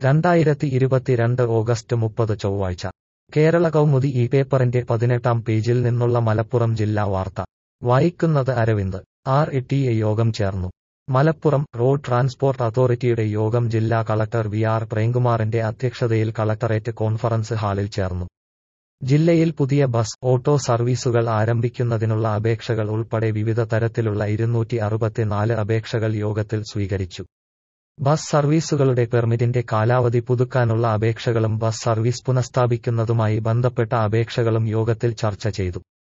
രണ്ടായിരത്തി ഇരുപത്തിരണ്ട് ഓഗസ്റ്റ് മുപ്പത് ചൊവ്വാഴ്ച കേരള കൗമുദി ഈ പേപ്പറിന്റെ പതിനെട്ടാം പേജിൽ നിന്നുള്ള മലപ്പുറം ജില്ലാ വാർത്ത വായിക്കുന്നത് അരവിന്ദ് ആർ ടി എ യോഗം ചേർന്നു മലപ്പുറം റോഡ് ട്രാൻസ്പോർട്ട് അതോറിറ്റിയുടെ യോഗം ജില്ലാ കളക്ടർ വി ആർ പ്രേംകുമാറിന്റെ അധ്യക്ഷതയിൽ കളക്ടറേറ്റ് കോൺഫറൻസ് ഹാളിൽ ചേർന്നു ജില്ലയിൽ പുതിയ ബസ് ഓട്ടോ സർവീസുകൾ ആരംഭിക്കുന്നതിനുള്ള അപേക്ഷകൾ ഉൾപ്പെടെ വിവിധ തരത്തിലുള്ള ഇരുന്നൂറ്റി അറുപത്തിനാല് അപേക്ഷകൾ യോഗത്തിൽ സ്വീകരിച്ചു ബസ് സർവീസുകളുടെ പെർമിറ്റിന്റെ കാലാവധി പുതുക്കാനുള്ള അപേക്ഷകളും ബസ് സർവീസ് പുനഃസ്ഥാപിക്കുന്നതുമായി ബന്ധപ്പെട്ട അപേക്ഷകളും യോഗത്തിൽ ചർച്ച ചെയ്തു